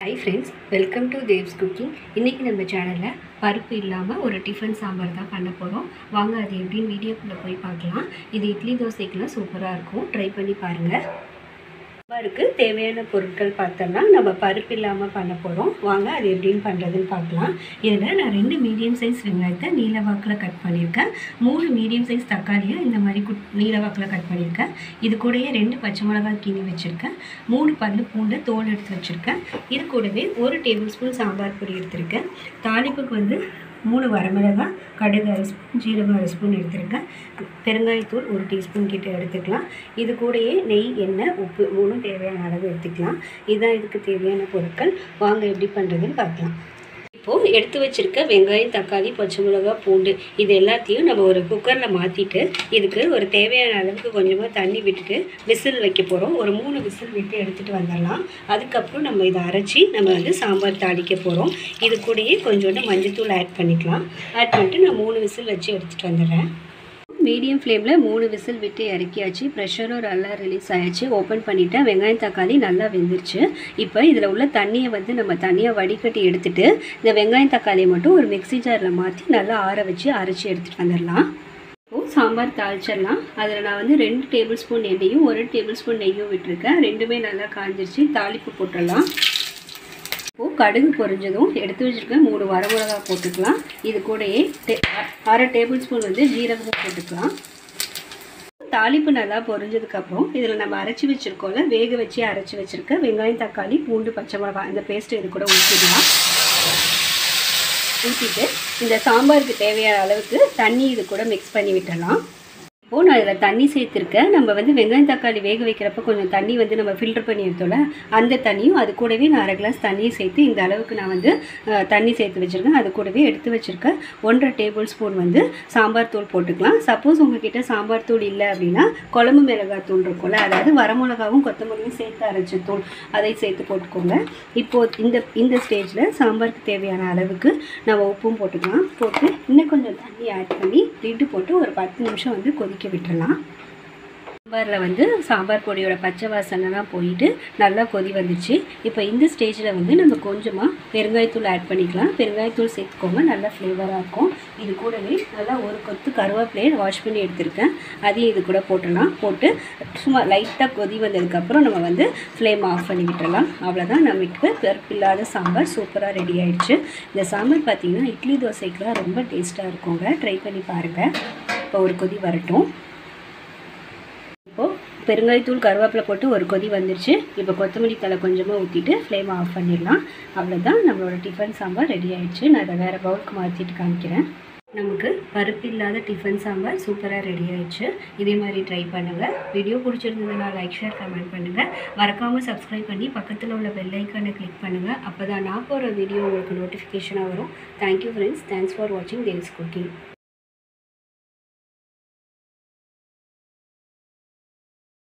hi friends welcome to Dev's cooking இன்றைக்கி நம்ம சேனலில் பருப்பு இல்லாமல் ஒரு டிஃபன் சாம்பார் தான் பண்ண போகிறோம் வாங்க அது எப்படின்னு வீடியோக்குள்ளே போய் பார்க்கலாம் இது இட்லி தோசைக்கெலாம் சூப்பராக இருக்கும் ட்ரை பண்ணி பாருங்கள் சாம்பாருக்கு தேவையான பொருட்கள் பார்த்தோம்னா நம்ம பருப்பு இல்லாமல் பண்ண போகிறோம் வாங்க அது எப்படின்னு பண்ணுறதுன்னு பார்க்கலாம் இதில் நான் ரெண்டு மீடியம் சைஸ் வெங்காயத்தை நீல வாக்கில் கட் பண்ணியிருக்கேன் மூணு மீடியம் சைஸ் தக்காளியை இந்த மாதிரி குட் நீல வாக்கில் கட் பண்ணியிருக்கேன் இது கூடயே ரெண்டு பச்சை மிளகாய் கிண்டி வச்சுருக்கேன் மூணு பல்லு பூண்டு தோல் எடுத்து வச்சுருக்கேன் இது கூடவே ஒரு டேபிள் ஸ்பூன் சாம்பார் பொடி எடுத்திருக்கேன் தாளிப்புக்கு வந்து மூணு வரமிளகாய் கடுகு அரை ஸ்பூன் ஜீரகம் அரை ஸ்பூன் எடுத்திருக்கேன் பெருங்காயத்தூள் ஒரு டீஸ்பூன் கிட்ட எடுத்துக்கலாம் இது கூடயே நெய் எண்ணெய் உப்பு மூணும் தேவையான அளவு எடுத்துக்கலாம் இதுதான் இதுக்கு தேவையான பொருட்கள் வாங்க எப்படி பண்ணுறதுன்னு பார்க்கலாம் இப்போது எடுத்து வச்சுருக்க வெங்காயம் தக்காளி பச்சை மிளகாய் பூண்டு இது எல்லாத்தையும் நம்ம ஒரு குக்கரில் மாற்றிட்டு இதுக்கு ஒரு தேவையான அளவுக்கு கொஞ்சமாக தண்ணி விட்டுட்டு விசில் வைக்க போகிறோம் ஒரு மூணு விசில் விட்டு எடுத்துகிட்டு வந்துடலாம் அதுக்கப்புறம் நம்ம இதை அரைச்சி நம்ம வந்து சாம்பார் தாளிக்க போகிறோம் இது கூடயே கொஞ்சோண்டு மஞ்சத்தூள் ஆட் பண்ணிக்கலாம் ஆட் பண்ணிட்டு நான் மூணு விசில் வச்சு எடுத்துகிட்டு வந்துடுறேன் மீடியம் ஃப்ளேமில் மூணு விசில் விட்டு இறக்கியாச்சு ப்ரெஷரும் நல்லா ரிலீஸ் ஆயாச்சு ஓப்பன் பண்ணிவிட்டேன் வெங்காயம் தக்காளி நல்லா வெந்துருச்சு இப்போ இதில் உள்ள தண்ணியை வந்து நம்ம தண்ணியை வடிகட்டி எடுத்துட்டு இந்த வெங்காயம் தக்காளியை மட்டும் ஒரு மிக்ஸி ஜாரில் மாற்றி நல்லா ஆற வச்சு அரைச்சி எடுத்துகிட்டு வந்துடலாம் இப்போது சாம்பார் தாளிச்சிடலாம் அதில் நான் வந்து ரெண்டு டேபிள் ஸ்பூன் எண்ணெயும் ஒரு டேபிள் ஸ்பூன் நெய்யும் விட்டுருக்கேன் ரெண்டுமே நல்லா காஞ்சிருச்சு தாளிப்பு போட்டுடலாம் இப்போது கடுகு பொரிஞ்சதும் எடுத்து வச்சுருக்க மூணு வரமிளகா போட்டுக்கலாம் இது கூடயே டே அரை டேபிள் ஸ்பூன் வந்து ஜீரகமும் போட்டுக்கலாம் தாளிப்பு நல்லா பொரிஞ்சதுக்கப்புறம் இதில் நம்ம அரைச்சி வச்சுருக்கோம்ல வேக வச்சு அரைச்சி வச்சுருக்க வெங்காயம் தக்காளி பூண்டு பச்சை மிளகாய் இந்த பேஸ்ட்டு இது கூட ஊற்றிடலாம் ஊற்றிட்டு இந்த சாம்பாருக்கு தேவையான அளவுக்கு தண்ணி இது கூட மிக்ஸ் பண்ணி விட்டுடலாம் இப்போது நான் இதில் தண்ணி சேர்த்துருக்கேன் நம்ம வந்து வெங்காயம் தக்காளி வேக வைக்கிறப்ப கொஞ்சம் தண்ணி வந்து நம்ம ஃபில்டர் பண்ணி எடுத்தோம்ல அந்த தண்ணியும் அது கூடவே நான் அரை கிளாஸ் தண்ணியை சேர்த்து இந்த அளவுக்கு நான் வந்து அஹ், தண்ணி சேர்த்து வச்சுருக்கேன் அது கூடவே எடுத்து வச்சுருக்கேன் ஒன்றரை டேபிள் ஸ்பூன் வந்து சாம்பார் தூள் போட்டுக்கலாம் சப்போஸ் உங்ககிட்ட சாம்பார் தூள் இல்லை அப்படின்னா குழம்பு மிளகாய் தூள் இருக்கும்ல அதாவது வரமிளகாவும் கொத்தமல்லியும் சேர்த்து அரைச்ச தூள் அதை சேர்த்து போட்டுக்கோங்க இப்போது இந்த இந்த ஸ்டேஜில் சாம்பாருக்கு தேவையான அளவுக்கு நம்ம உப்பும் போட்டுக்கலாம் போட்டு இன்னும் கொஞ்சம் தண்ணி ஆட் பண்ணி லிட்டு போட்டு ஒரு பத்து நிமிஷம் வந்து கொதிக்க விட்டுறலாம் சாம்பாரில் வந்து சாம்பார் பொடியோட பச்சை வாசனைலாம் போயிட்டு நல்லா கொதி வந்துச்சு இப்போ இந்த ஸ்டேஜில் வந்து நம்ம கொஞ்சமாக பெருங்காயத்தூள் ஆட் பண்ணிக்கலாம் பெருங்காயத்தூள் சேர்த்துக்கோங்க நல்லா ஃப்ளேவராக இருக்கும் இது கூடவே நல்லா ஒரு கொத்து கருவேப்பிலையை வாஷ் பண்ணி எடுத்திருக்கேன் அதையும் இது கூட போட்டுடலாம் போட்டு சும்மா லைட்டாக கொதி வந்ததுக்கப்புறம் நம்ம வந்து ஃப்ளேம் ஆஃப் பண்ணி விட்டுறலாம் அவ்வளோதான் நமக்கு பருப்பில்லாத சாம்பார் சூப்பராக ரெடி ஆயிடுச்சு இந்த சாம்பார் பார்த்தீங்கன்னா இட்லி தோசைக்கெலாம் ரொம்ப டேஸ்ட்டாக இருக்குங்க ட்ரை பண்ணி பாருங்கள் இப்போ ஒரு கொதி வரட்டும் இப்போது பெருங்காயத்தூள் கருவேப்பிலை போட்டு ஒரு கொதி வந்துருச்சு இப்போ கொத்தமல்லி தலை கொஞ்சமாக ஊற்றிட்டு ஃப்ளேமை ஆஃப் பண்ணிடலாம் அவ்வளோதான் நம்மளோட டிஃபன் சாம்பார் ரெடி ஆயிடுச்சு நான் அதை வேறு பவுலுக்கு மாற்றிட்டு காமிக்கிறேன் நமக்கு பருப்பு இல்லாத டிஃபன் சாம்பார் சூப்பராக ரெடி ஆயிடுச்சு இதே மாதிரி ட்ரை பண்ணுங்கள் வீடியோ பிடிச்சிருந்ததுன்னா லைக் ஷேர் கமெண்ட் பண்ணுங்கள் மறக்காமல் சப்ஸ்கிரைப் பண்ணி பக்கத்தில் உள்ள பெல் ஐக்கானை கிளிக் பண்ணுங்கள் அப்போ தான் நான் போகிற வீடியோ உங்களுக்கு நோட்டிஃபிகேஷனாக வரும் தேங்க்யூ ஃப்ரெண்ட்ஸ் தேங்க்ஸ் ஃபார் வாட்சிங் தேவ்ஸ் குக்கிங்